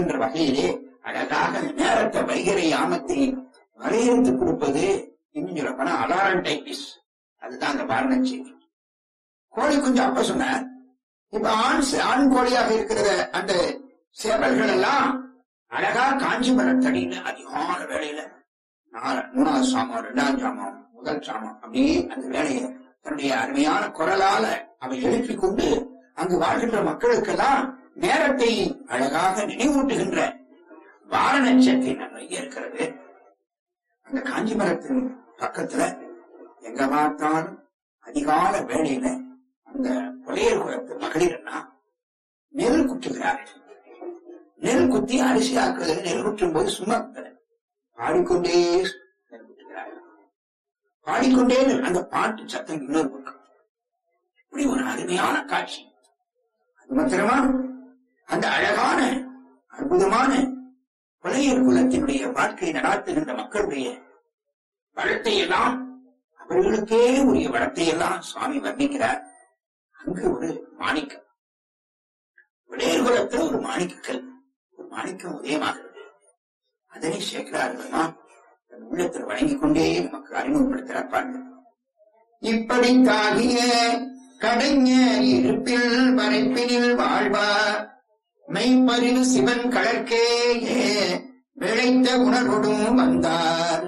இருக்கின்ற வகையிலே அழகாக நேரத்தை வைகரை யாமத்தை வரையறுத்து கொடுப்பது இன்னும் சொல்ல போனா அலாரம் டைபிஸ் அதுதான் அந்த பாரண செய்தி கோழி குஞ்சு அப்ப சொன்னார் இப்ப ஆண் சே- ஆண் கோழியாக இருக்கிற அந்த சேவல்கள் எல்லாம் அழகா காஞ்சிபுரம் தடியில அதிகமான வேலையில நாலு- மூணாவது சாமம் ரெண்டாவது சாமம் முதல் சாமம் அப்படியே அந்த வேலையை தன்னுடைய அருமையான குரலால அவை எழுப்பிக் கொண்டு அங்கு வாழ்கின்ற மக்களுக்கெல்லாம் நேரத்தை அழகாக நினைவூட்டுகின்ற வாரணச்சத்தை நிறைய இருக்கிறது அந்த காஞ்சி மரத்தின் பக்கத்துல எங்க பார்த்தாலும் அதிகால வேளையில அந்த புலையர் குலத்து மகளிர்னா நெல் குத்துகிறார்கள் நெல் குத்தி அரிசி ஆக்குறது நெல் குத்தும் போது சும்மா குத்தல. பாடிக்கொண்டே நெல் குத்துகிறார்கள் பாடிக்கொண்டே நெல்- அந்த பாட்டு சத்தம் இன்னொரு பக்கம் இப்படி ஒரு அருமையான காட்சி அது மாத்திரமா அந்த அழகான அற்புதமான புலையர் குலத்தினுடைய வாழ்க்கையை நடாத்துகின்ற மக்களுடைய வளத்தை எல்லாம் அவர்களுக்கே உரிய வளத்தை எல்லாம் சுவாமி வர்ணிக்கிறார் அங்கு ஒரு மாணிக்கம் புலையர் குலத்துல ஒரு மாணிக்கக்கல் ஒரு மாணிக்கம் உதயமாகிறது அதனை சேர்க்கிறார்கள்மா தன் உள்ளத்தில் வழங்கிக் கொண்டே நமக்கு அறிமுகப்படுத்துகிறார் பாருங்க இப்படி தாகிய கடைஞ இருப்பில் வரைப்பினில் வாழ்வார் மெய்ப்பறிவு சிவன் கலர்க்கே விளைத்த உணர்வொடும் வந்தார்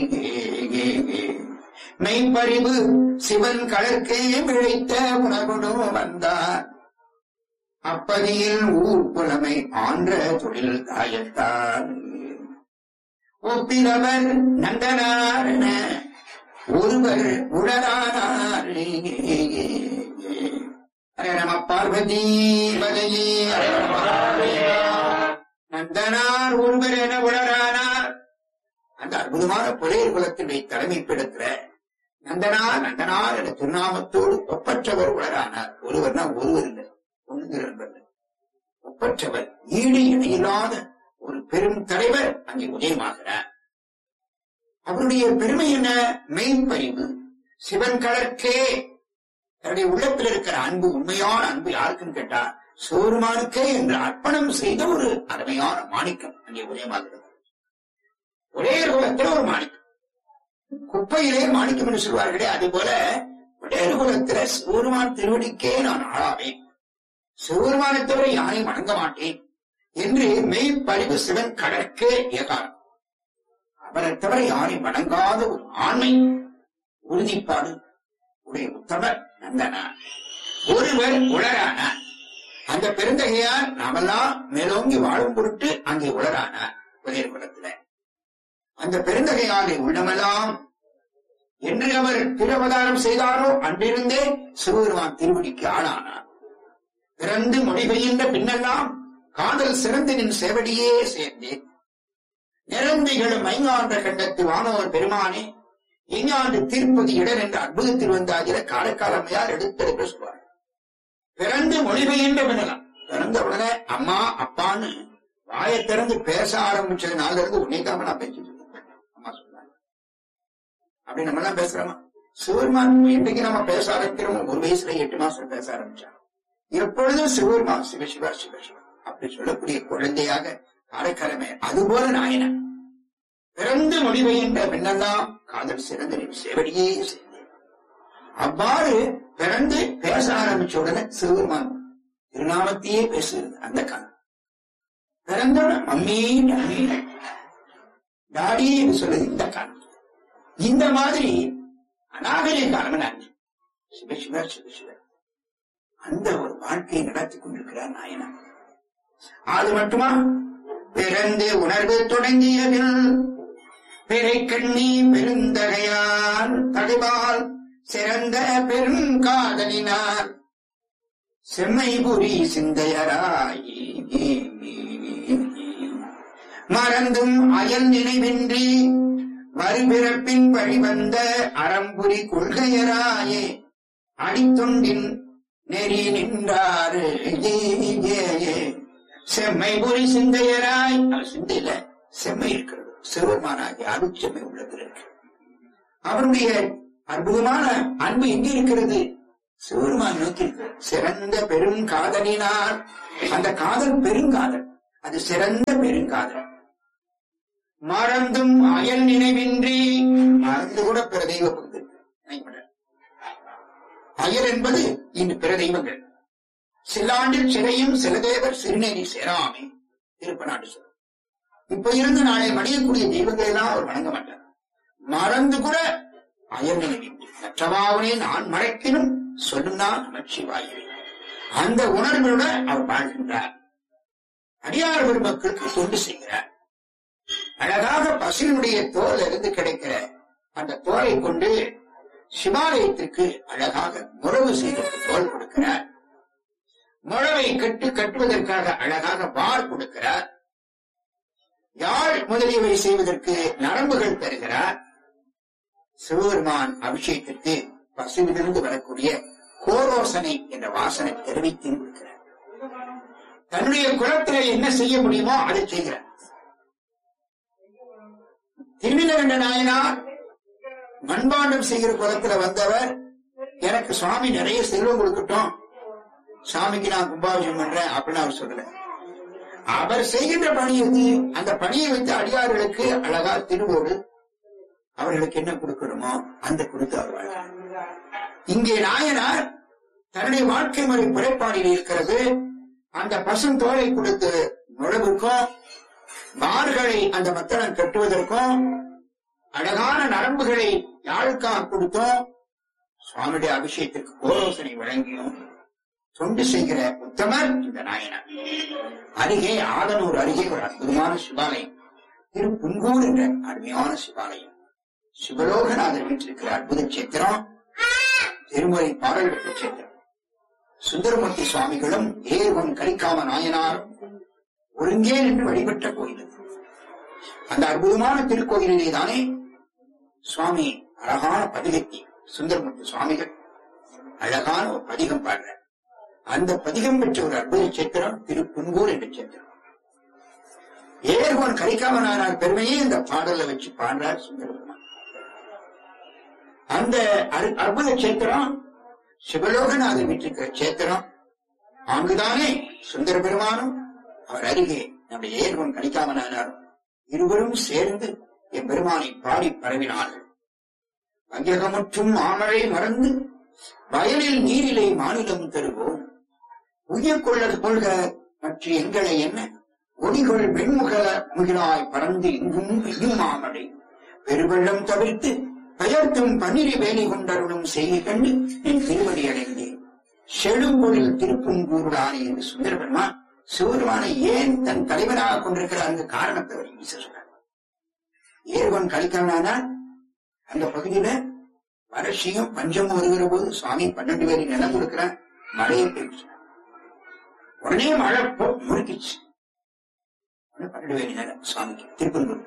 மெய்ப்பறிவு சிவன் கலர்க்கே விளைத்த உணர்வொடும் வந்தார் அப்பதியில் ஊர் புலமை ஆன்ற தொழில் தாயத்தார் ஒப்பிலவர் நந்தனாரண ஒருவர் உடலானார் ஹரே நம பார்வதி பதையே ஹரே நம நந்தனார் ஒருவர் என உளரானார் அந்த அற்புதமான புலையர் குலத்தினுடைய தலைமை பிடக்கிற நந்தனார் நந்தனார் என்ற திருநாமத்தோடு ஒப்பற்றவர் உளரானார் ஒருவர்னா ஒருவர் இல்லை ஒன்று இரண்டு ஒப்பற்றவர் ஈடு இணையில்லாத ஒரு பெரும் தலைவர் அங்கே உதயமாகிறார் அவருடைய பெருமை என்ன மெய்ப்பறிவு சிவன் கலர்க்கே தன்னுடைய உள்ளத்தில் இருக்கிற அன்பு உண்மையான அன்பு யாருக்குன்னு கேட்டா சோருமானுக்கே என்று அர்ப்பணம் செய்த ஒரு அருமையான மாணிக்கம் அங்கே உதயமாகிறது ஒரே குலத்தில் ஒரு மாணிக்கம் குப்பையிலே மாணிக்கம் என்று சொல்வார்களே அது போல ஒரே குலத்தில சிவருமான் திருவடிக்கே நான் ஆளாவேன் சிவருமானை தவிர யாரையும் வணங்க மாட்டேன் என்று மெய்ப்பறிவு சிவன் கடற்கே ஏகாரம் அவரை தவிர யாரையும் வணங்காத ஒரு ஆண்மை உறுதிப்பாடு உடைய உத்தமர் நந்தனார் ஒருவர் உளரானார் அந்த பெருந்தகையார் நாமெல்லாம் மேலோங்கி வாழும் பொருட்டு அங்கே உளரானார் உதயர் குலத்துல அந்த பெருந்தகையாரை உள்ளமெல்லாம் என்று அவர் திருவதாரம் செய்தாரோ அன்றிருந்தே சிவபெருமான் திருவடிக்கு ஆளானார் பிறந்து மொழி பெய்கின்ற பின்னெல்லாம் காதல் சிறந்து நின் சேவடியே சேர்ந்தேன் நிரம்பிகளும் ஐங்கான்ற கண்டத்து வானோர் பெருமானே எஞ்ஞாண்டு தீர்ப்பது இடர் என்ற அற்புத திருவந்தாகிற காலக்காலமையார் எடுத்தெடுக்க சொல்வார் பிறந்து மொழிபெயர்ந்த பின்னலாம் பிறந்த உடனே அம்மா அப்பான்னு வாயை திறந்து பேச ஆரம்பிச்சது நாள்ல இருந்து உன்னை தான் நான் பேசிட்டு இருக்கேன் அம்மா சொன்னாங்க அப்படி நம்ம எல்லாம் பேசுறோமா சிவருமான் இன்னைக்கு நம்ம பேச ஆரம்பிக்கிறோமோ ஒரு வயசுல எட்டு மாசம் பேச ஆரம்பிச்சாங்க எப்பொழுதும் சிவருமான் சிவசிவா சிவசிவா அப்படி சொல்லக்கூடிய குழந்தையாக காரைக்காலமே அதுபோல நாயனன் பிறந்து மொழிபெயர்ந்த பின்னெல்லாம் காதல் சிறந்த நின் சேவடியே செய்தேன் அவ்வாறு பிறந்து பேச ஆரம்பிச்ச உடனே சிவருமான் திருநாமத்தையே பேசுகிறது அந்த காலம் பிறந்த உடனே மம்மி டாடி டாடி என்று சொல்றது இந்த காலம் இந்த மாதிரி அநாகரிக காலம் நான் சிவசிவ சிவசிவ அந்த ஒரு வாழ்க்கையை நடத்தி கொண்டிருக்கிறார் நாயனா அது மட்டுமா பிறந்து உணர்வு தொடங்கியதில் பிறை கண்ணி பெருந்தகையார் தகைவால் சிறந்த பெருங்காதலினார் செம்மைபுரி சிந்தையராய் மறந்தும் அயல் நினைவின்றி வரிபிறப்பின் வழிவந்த அறம்புரி கொள்கையராயே அடித்தொண்டின் நெறி நின்றாரு ஏ, ஏ, ஏ. செம்மைபுரி சிந்தையராய் அவர் சிந்தையில செம்மை இருக்கிறது சிவபெருமானாகி அருட்செம்மை உள்ளத்தில் இருக்கு அவருடைய அற்புதமான அன்பு எங்கே இருக்கிறது சிவபெருமான் நோக்கி இருக்கிறது சிறந்த பெரும் காதலினார் அந்த காதல் பெருங்காதல் அது சிறந்த பெருங்காதல் மறந்தும் அயல் நினைவின்றி மறந்து கூட பிற தெய்வ பக்தி நினைக்கப்படாது. அயல் என்பது இன்று பிற தெய்வங்கள் சில்லாண்டில் சிறையும் சிலதேவர் சிறுநேரி சேராமே திருப்பநாட்டு சொல்லும் இப்ப இருந்து நாளை மடியக்கூடிய தெய்வங்களை எல்லாம் அவர் வணங்க மாட்டார் மறந்து கூட அயல் நினைவின்றி மற்றவாவனே நான் மறைக்கினும் சொல்லும் நான் நமச்சிவாயே அந்த உணர்வுடன் அவர் வாழ்கின்றார் அடியார் பெருமக்களுக்கு தொண்டு செய்கிறார் அழகாக பசுவினுடைய தோல் இருந்து கிடைக்கிற அந்த தோலை கொண்டு சிவாலயத்திற்கு அழகாக முறவு செய்து தோல் கொடுக்கிறார் முழவை கட்டு கட்டுவதற்காக அழகாக வார் கொடுக்கிறார் யாழ் முதலியவை செய்வதற்கு நரம்புகள் தருகிறார் சிவபெருமான் அபிஷேகத்திற்கு பசுவிலிருந்து வரக்கூடிய கோரோசனை என்ற வாசனை தெரிவித்து கொடுக்கிறார் தன்னுடைய குலத்திலே என்ன செய்ய முடியுமோ அதை செய்கிறார் திருவிழவென்ற நாயனார் மண்பாண்டம் செய்கிற குலத்துல வந்தவர் எனக்கு சுவாமி நிறைய செல்வம் கொடுக்கட்டும் சாமிக்கு நான் கும்பாபிஷேகம் பண்றேன் அப்படின்னு அவர் சொல்லல அவர் செய்கின்ற பணி எது அந்த பணியை வைத்து அடியார்களுக்கு அழகா திருவோடு அவர்களுக்கு என்ன கொடுக்கணுமோ அந்த கொடுத்து அவர் வாழ்ந்தார். இங்கே நாயனார் தன்னுடைய வாழ்க்கை முறை புறைப்பாடில் இருக்கிறது அந்த பசும் தோலை கொடுத்து நுழைவுக்கும் மார்களை அந்த மத்தளம் கட்டுவதற்கும் அழகான நரம்புகளை யாழுக்காக கொடுத்தோம் சுவாமியுடைய அபிஷேகத்திற்கு கோரோசனை வழங்கியும் தொண்டு செய்கிற உத்தமர் இந்த நாயனார் அருகே ஆதனூர் அருகே ஒரு அற்புதமான சிவாலயம் திரு புங்கூர் என்ற அருமையான சிவாலயம் சிவலோகநாதர் வீட்டிருக்கிற அற்புத சேத்திரம் திருமுறை பாடல் பெற்ற சேத்திரம் சுந்தரமூர்த்தி சுவாமிகளும் ஏவன் கலிக்காம நாயனாரும் ஒருங்கே நின்று வழிபட்ட கோயில் அது. அந்த அற்புதமான திருக்கோயிலிலே தானே சுவாமி அழகான பதிகத்தை சுந்தரமூர்த்தி சுவாமிகள் அழகான ஒரு பதிகம் பாடுற அந்த பதிகம் பெற்ற ஒரு அற்புத சேத்திரம் திரு புன்கூர் என்ற சேத்திரம் ஏர்கோன் கரிகாமனார் பெருமையை இந்த பாடலை வச்சு பாடுறார் சுந்தரபெருமான் அந்த அற்- அற்புத சேத்திரம் சிவலோகநாதர் வீட்டிருக்கிற சேத்திரம் அங்குதானே சுந்தர பெருமானும் அவர் அருகே நம்முடைய ஏர்வன் கணிக்காமனாரும் இருவரும் சேர்ந்து எம்பெருமானை பாடி பரவினார்கள் வஞ்சகமுற்றும் மாமழை மறந்து வயலில் நீரிலே மாநிலம் தருவோம் உயிர் கொள்ளது கொள்க மற்ற எங்களை என்ன ஒளிகள் வெண்முகல முகிலாய் பறந்து இங்கும் பெய்யும் மாமழை பெருவெள்ளம் தவிர்த்து பெயர்த்தும் பன்னிரி வேலை கொண்டருளும் செய்தி கண்டு என் திருவடி அடைந்தேன் செழும்பொழில் திருப்புங்கூருடானே என்று சுந்தரபெருமான் சிவபெருமானை ஏன் தன் தலைவனாக கொண்டிருக்கிறார் அந்த காரணத்தை அவர் ஈச சொல்றார் ஏர்வன் கலிக்கானால் அந்த பகுதியில வறட்சியும் பஞ்சமும் வருகிற போது சுவாமி பன்னெண்டு பேருக்கு நிலம் கொடுக்கிறார் மழையை பெய்ச்சு உடனே மழை போ முறுக்கிச்சு உடனே பன்னெண்டு பேர் நிலம் சுவாமிக்கு திருப்பூர்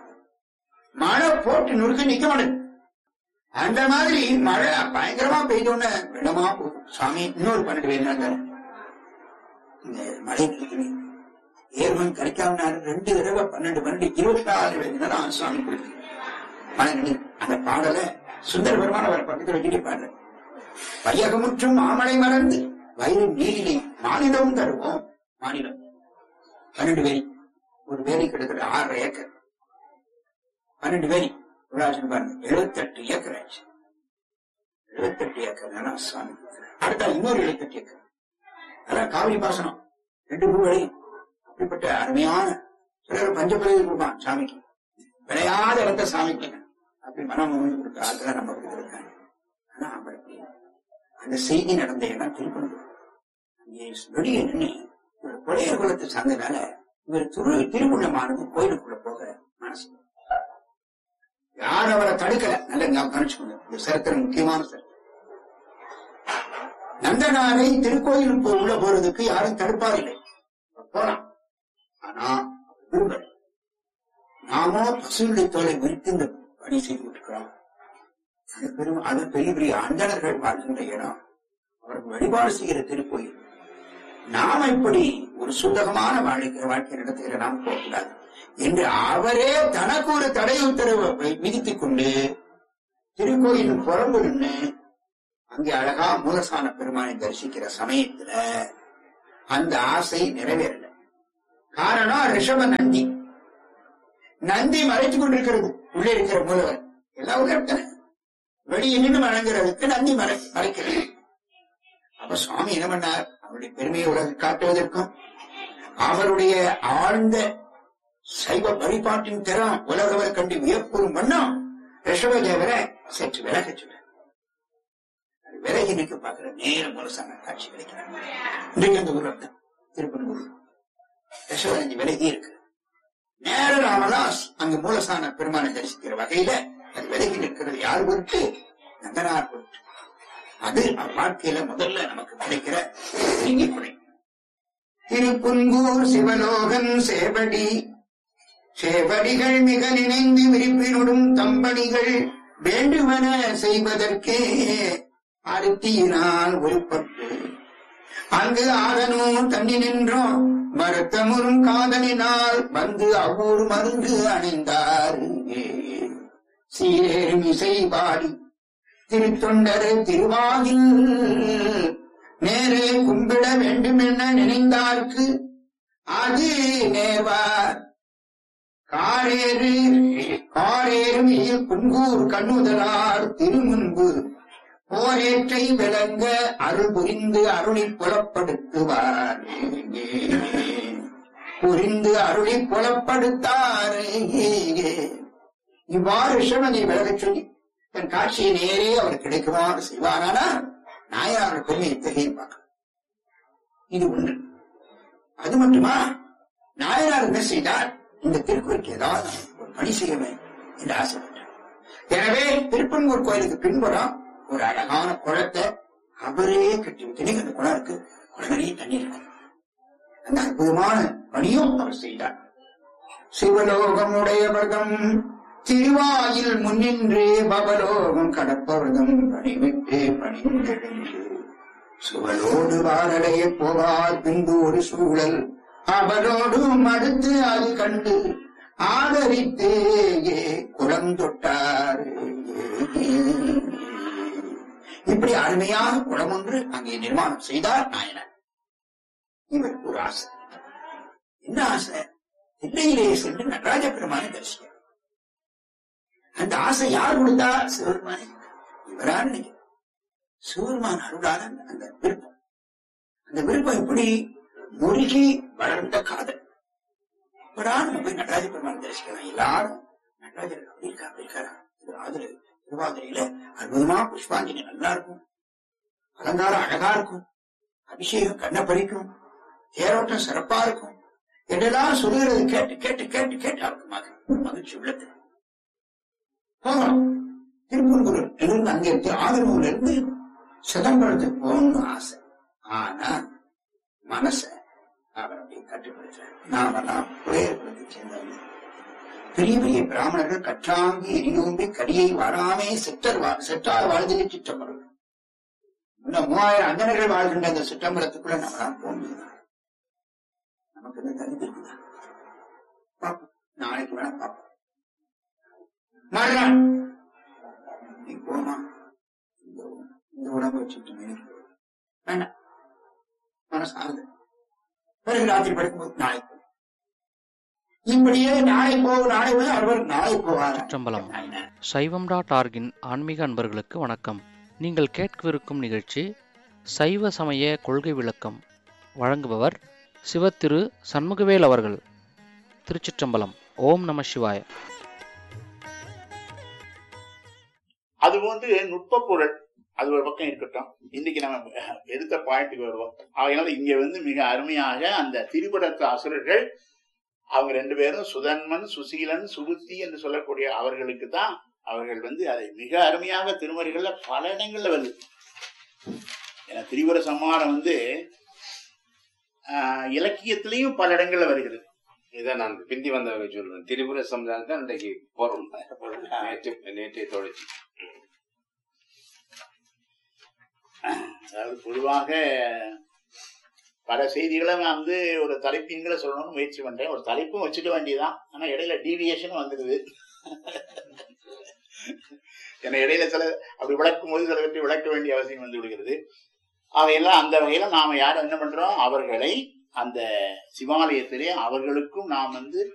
மழை போட்டு நுறுக்க நிக்க மாட்டேன் அந்த மாதிரி மழை பயங்கரமா பெய்தோன்னு வெள்ளமா போகும் சுவாமி இன்னொரு பன்னெண்டு பேர் நிலம் இந்த மழை நிற்கிறேன் ஏர்வன் கிடைக்காமனாரு ரெண்டு தடவை பன்னெண்டு பன்னெண்டு இருபத்தி ஆறு பேர் சுவாமி கொடுத்து மழை நின்று அந்த பாடலை சுந்தர பெருமான அவர் பக்கத்தில் வச்சுட்டு பாடுற வையகமுற்றும் மாமலை மறந்து வயலின் நீரிலே மாநிலம் தருவோம் மாநிலம் பன்னெண்டு பேரி ஒரு வேலி கிட்டத்தட்ட ஆறரை ஏக்கர் பன்னெண்டு பேரி விழாசன் பாருங்க எழுபத்தெட்டு ஏக்கர் ஆச்சு எழுபத்தெட்டு ஏக்கர் நிலம் சுவாமி கொடுக்கிறார். அடுத்த இன்னொரு எழுபத்தெட்டு ஏக்கர் அதான் காவிரி பாசனம் ரெண்டு பூவளையும் அப்படிப்பட்ட அருமையான சிலர் பஞ்சப்பிரதி கொடுப்பான் சாமிக்கு விளையாத இடத்த சாமிக்கு அப்படி மனம் வந்து கொடுக்க ஆட்கள் நம்ம பக்கத்துல இருக்காங்க ஆனா அவருக்கு அந்த செய்தி நடந்த இடம் திருப்பணம் அங்கே வெளியே நின்று இவர் கொடையர் குலத்தை சார்ந்ததால இவர் திரு திருவுள்ளமானது கோயிலுக்குள்ள போக மனசு யார் அவரை தடுக்கல நல்ல ஞாபகம் கணிச்சுக்கோங்க இந்த சரித்திரம் முக்கியமான சரித்திரம் நந்தனாரை திருக்கோயில் போ- உள்ள போறதுக்கு யாரும் தடுப்பாரில்லை போலாம் ஆனா விரும்பல நாமோ பசுவினுடைய தோலை விரித்து இந்த பணி செய்து கொண்டிருக்கிறோம் அது பெரும் அது பெரிய பெரிய அந்தணர்கள் வாழ்கின்ற இடம் அவர்கள் வழிபாடு செய்கிற திருக்கோயில் நாம இப்படி ஒரு சுத்தகமான வாழ்க்கை வாழ்க்கை நடத்துகிற நாம் போகக்கூடாது என்று அவரே தனக்கு ஒரு தடை உத்தரவு விதித்துக் கொண்டு திருக்கோயில் புறம்பு நின்று அங்கே அழகா மூலஸ்தான பெருமானை தரிசிக்கிற சமயத்துல அந்த ஆசை நிறைவேறல காரணம் ரிஷப நந்தி நந்தி மறைச்சு கொண்டிருக்கிறது உள்ளே இருக்கிற மூலவர் எல்லாம் உள்ள வெளியே நின்று வணங்குறதுக்கு நந்தி மறை மறைக்கிறது அப்ப சுவாமி என்ன பண்ணார் அவருடைய பெருமையை உலக காட்டுவதற்கும் அவருடைய ஆழ்ந்த சைவ வழிபாட்டின் திறம் உலகவர் கண்டு வியப்புறும் வண்ணம் ரிஷபதேவரை சற்று விலக சொல்ல விலகி நிற்க பார்க்கிற நேர முரசான காட்சி கிடைக்கிறார் இன்றைக்கு அந்த ஊர் தான் திருப்பனூர் ரிஷபரஞ்சி விலகி இருக்கு நேர ராமதாஸ் அங்கு மூலசான பெருமானை தரிசிக்கிற வகையில அது விலகி நிற்கிறது யார் பொருட்டு நந்தனார் பொருட்டு அது அவர் வாழ்க்கையில முதல்ல நமக்கு கிடைக்கிற நீங்கி குறை திருப்புன்கூர் சிவலோகன் சேவடி சேவடிகள் மிக நினைந்து விரிப்பினுடும் தம்பணிகள் வேண்டுமென செய்வதற்கே அருத்தியினால் உருப்பட்டு அங்கு ஆதனும் தண்ணி நின்றோம் வருத்தமுறும் காதலினால் வந்து அவ்வூர் மருந்து அணிந்தார் சீரேறும் இசை பாடி திருத்தொண்டர் திருவாயில் நேரே கும்பிட வேண்டுமென நினைந்தார்க்கு அது நேர்வார் காரேறு காரேறும் இல் குங்கூர் கண்ணுதலார் திருமுன்பு போரேற்றை விளங்க அருள் புரிந்து அருளில் புலப்படுத்துவார் புரிந்து அருளில் புலப்படுத்தார் இவ்வாறு ரிஷபனை விலகச் சொல்லி தன் காட்சியை நேரே அவர் கிடைக்குமாறு செய்வாரானா நாயார் பெருமை இத்தகைய பார்க்க இது ஒன்று அது மட்டுமா நாயனார் என்ன செய்தார் இந்த திருக்குறளுக்கு ஏதாவது ஒரு பணி செய்ய வேண்டும் என்று ஆசைப்பட்டார் எனவே திருப்பன்கூர் கோயிலுக்கு பின்புறம் ஒரு அழகான குளத்தை அவரே கட்டி விட்டு அந்த குளம் இருக்கு குளங்களையே தண்ணீர் இருக்கு அந்த அற்புதமான பணியும் அவர் செய்தார் சிவலோகமுடையவர்தம் திருவாயில் முன்னின்று பவலோகம் கடப்பவர்தம் பணிவிட்டு பணிந்தெழுந்து சுவலோடு வாரடைய போவார் பின்பு ஒரு சூழல் அவரோடும் அடுத்து அது கண்டு ஆதரித்து குளம் தொட்டார் இப்படி அருமையான குளம் ஒன்று அங்கே நிர்மாணம் செய்தார் நாயனர் இவருக்கு ஒரு ஆசை என்ன ஆசை திண்ணையிலே சென்று நடராஜ பெருமானை தரிசிக்க அந்த ஆசை யார் கொடுத்தா சிவருமானே இவரான்னு நினைக்கிறேன் சிவருமான் அருளான அந்த விருப்பம் அந்த விருப்பம் இப்படி முருகி வளர்ந்த காதல் இப்படான் நம்ம போய் நடராஜ பெருமான் தரிசிக்கலாம் எல்லாரும் நடராஜர் அப்படி இருக்கா அப்படி இருக்காரா திருவாதிரை திருவாதிரையில அற்புதமா புஷ்பாஞ்சலி நல்லா இருக்கும் அலங்காரம் அழகா இருக்கும் அபிஷேகம் கண்ண பறிக்கும் தேரோட்டம் சிறப்பா இருக்கும் என்றெல்லாம் சொல்லுகிறது கேட்டு கேட்டு கேட்டு கேட்டு அவருக்கு மகிழ் மகிழ்ச்சி உள்ளது போகலாம் திருப்பூர் இருந்து அங்கே இருந்து ஆதரவுல இருந்து சிதம்பரத்துக்கு போகணும்னு ஆசை ஆனா மனச அவர் அப்படியே கட்டுப்படுத்துறார் நாமெல்லாம் புலையர்களுக்கு சேர்ந்தவங்க பெரிய பெரிய பிராமணர்கள் கற்றாங்கி எரியோம்பி கடியை வராமே சிற்றர் வா சிற்றார் வாழ்தலே சிற்றம்பரம் இன்னும் மூவாயிரம் அந்தனர்கள் வாழ்கின்ற அந்த சிற்றம்பரத்துக்குள்ள நம்மளாம் போக முடியுமா நமக்கு என்ன தகுதி இருக்குதா பார்ப்போம் நாளைக்கு வேணா பார்ப்போம் மறுநாள் நீ போமா இந்த இந்த உடம்பு வச்சுட்டு வேண்டாம் மனசு ஆகுது பிறகு ராத்திரி படுக்கும்போது நாளை போ இப்படியே நாளை போகும் நாளை போய் அவர் நாளை போவார் சிற்றம்பலம் சைவம் டாட் ஆர்கின் ஆன்மீக அன்பர்களுக்கு வணக்கம் நீங்கள் கேட்கவிருக்கும் நிகழ்ச்சி சைவ சமய கொள்கை விளக்கம் வழங்குபவர் சிவத்திரு சண்முகவேல் அவர்கள் திருச்சிற்றம்பலம் ஓம் நம சிவாய அது வந்து நுட்ப பொருள் அது ஒரு பக்கம் இருக்கட்டும் இன்னைக்கு நம்ம எடுத்த பாயிண்ட்டுக்கு வருவோம் அதனால இங்க வந்து மிக அருமையாக அந்த திரிபுரத்து அசுரர்கள் அவங்க ரெண்டு பேரும் சுதன்மன் சுசீலன் சுருத்தி என்று சொல்லக்கூடிய அவர்களுக்கு தான் அவர்கள் வந்து அதை மிக அருமையாக திருமறைகள்ல பல இடங்கள்ல வருது ஏன்னா திரிபுர சம்மாரம் வந்து ஆஹ், இலக்கியத்திலையும் பல இடங்கள்ல வருகிறது இதை நான் பிந்தி வந்தவங்க சொல்றேன் திரிபுர சமுதாயம் தான் இன்றைக்கு போறோம் நேற்று நேற்றைய தொடர்ச்சி அதாவது பொதுவாக பல செய்திகளை நான் வந்து ஒரு தலைப்பின்களை சொல்லணும்னு முயற்சி பண்றேன் ஒரு தலைப்பும் வச்சுக்க வேண்டியதுதான் ஆனா இடையில டீவியேஷன் வந்துடுது ஏன்னா இடையில சில அப்படி விளக்கும் போது சில பற்றி விளக்க வேண்டிய அவசியம் வந்து விடுகிறது அவையெல்லாம் அந்த வகையில நாம யாரும் என்ன பண்றோம் அவர்களை அந்த சிவாலயத்திலே அவர்களுக்கும் நாம் வந்து